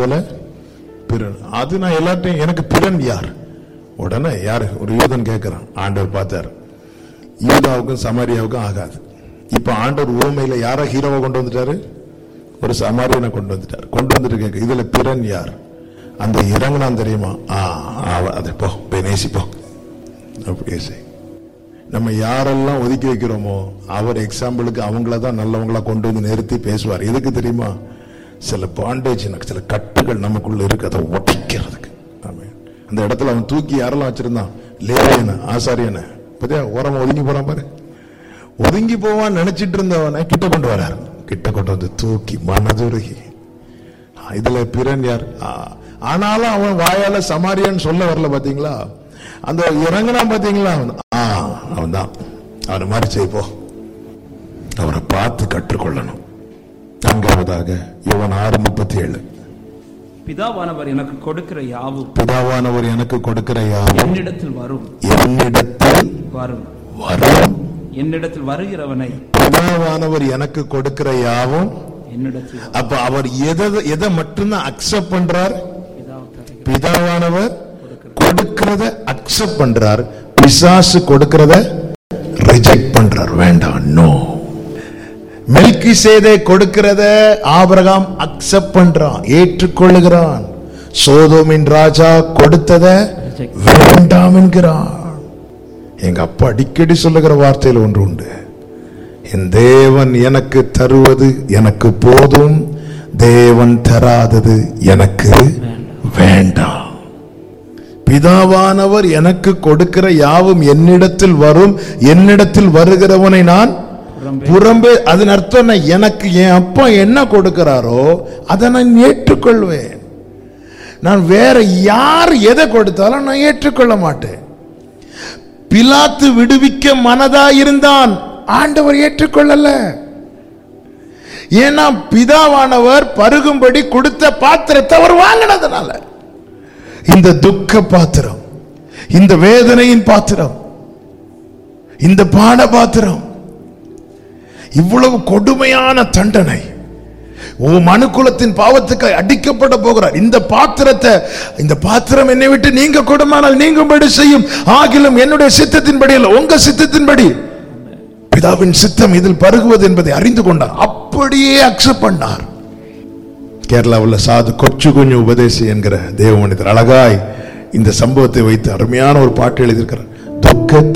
போல பிறன் அது நான் எல்லாத்தையும் எனக்கு பிறன் யார் உடனே யாரு ஒரு யூதன் கேட்கிறான் ஆண்டவர் பார்த்தார் யூதாவுக்கும் சமாரியாவுக்கும் ஆகாது இப்ப ஆண்டவர் ஊமையில யார ஹீரோவை கொண்டு வந்துட்டாரு ஒரு சமாரியனை கொண்டு வந்துட்டார் கொண்டு வந்துட்டு கேட்க இதுல பிறன் யார் அந்த இறங்குனான் தெரியுமா ஆ அவ- அதை போ போய் நேசிப்போ அப்படியே செய் நம்ம யாரெல்லாம் ஒதுக்கி வைக்கிறோமோ அவர் எக்ஸாம்பிளுக்கு அவங்கள தான் நல்லவங்களா கொண்டு வந்து நிறுத்தி பேசுவார் எதுக்கு தெரியுமா சில பாண்டேஜ் சில கட்டுகள் நமக்குள்ள இருக்கு அதை உடைக்கிறதுக்கு ஆமென். அந்த இடத்துல அவன் தூக்கி யாரெல்லாம் வச்சிருந்தான் லேவியன ஆசாரியன பத்தியா ஓரமா ஒதுங்கி போறான் பாரு ஒதுங்கி போவான் நினைச்சிட்டு இருந்தவனை கிட்ட கொண்டு வரார் கிட்ட கொண்டு வந்து தூக்கி மனதுருகி ஆ, இதுல பிறன் யார் ஆ, ஆனாலும் அவன் வாயால சமாரியன் சொல்ல வரல பாத்தீங்களா அந்த இறங்குனான் பாத்தீங்களா அவன் ஆ அவன் தான் அவனை மாதிரி செய்ப்போ அவரை பார்த்து கற்றுக்கொள்ளணும் நான்காவதாக இவன் ஆறு முப்பத்தி ஏழு பிதாவானவர் எனக்கு கொடுக்கிற யாவும் பிதாவானவர் எனக்கு கொடுக்கிற யாவும் என்னிடத்தில் வரும் என்னிடத்தில் வரும் வரும் என்னிடத்தில் வருகிறவனை பிதாவானவர் எனக்கு கொடுக்கிற யாவும் என்னிடத்தில் வரும். அப்ப அவர் எதை எதை மட்டும்தான் அக்செப்ட் பண்றார் பிதாவுக்கு அறிகிற பிதாவானவர் கொடுக்கிறத அக்செப்ட் பண்றார் பிசாசு கொடுக்கிறத ரிஜெக்ட் பண்றார் வேண்டாம் நோ மெல்கி சேதை கொடுக்கிறத ஆபிரகாம் அக்செப்ட் பண்றான் ஏற்றுக்கொள்ளுகிறான் சோதோமின் ராஜா கொடுத்தத வேண்டாம் என்கிறான் எங்க அப்பா அடிக்கடி சொல்லுகிற வார்த்தையில் ஒன்று உண்டு என் தேவன் எனக்கு தருவது எனக்கு போதும் தேவன் தராதது எனக்கு வேண்டாம் பிதாவானவர் எனக்கு கொடுக்கிற யாவும் என்னிடத்தில் வரும் என்னிடத்தில் வருகிறவனை நான் புறம்பே அதன் அர்த்தம் என்ன? எனக்கு என் அப்பா என்ன கொடுக்கிறாரோ அதை நான் ஏற்றுக்கொள்வேன் நான் வேற யார் எதை கொடுத்தாலும் நான் ஏற்றுக்கொள்ள மாட்டேன் பிலாத்து விடுவிக்க மனதா இருந்தான் ஆண்டவர் ஏற்றுக்கொள்ளல ஏன்னா பிதாவானவர் பருகும்படி கொடுத்த பாத்திரத்தை அவர் வாங்கினதுனால இந்த துக்க பாத்திரம் இந்த வேதனையின் பாத்திரம் இந்த பாட பாத்திரம் இவ்வளவு கொடுமையான தண்டனை ஓ மனுக்குலத்தின் பாவத்துக்கு அடிக்கப்பட போகிறார் இந்த பாத்திரத்தை இந்த பாத்திரம் என்னை விட்டு நீங்க கொடுமானால் நீங்கும்படி செய்யும் ஆகிலும் என்னுடைய சித்தத்தின்படி அல்ல உங்க சித்தத்தின்படி பிதாவின் சித்தம் இதில் பருகுவது என்பதை அறிந்து கொண்டார் அப்படியே அக்செப்ட் பண்ணார் கேரளாவில் சாது கொச்சு குஞ்சு உபதேசி என்கிற தேவ மனிதர் அழகாய் இந்த சம்பவத்தை வைத்து அருமையான ஒரு பாட்டு எழுதியிருக்கிறார் துக்கத்தில்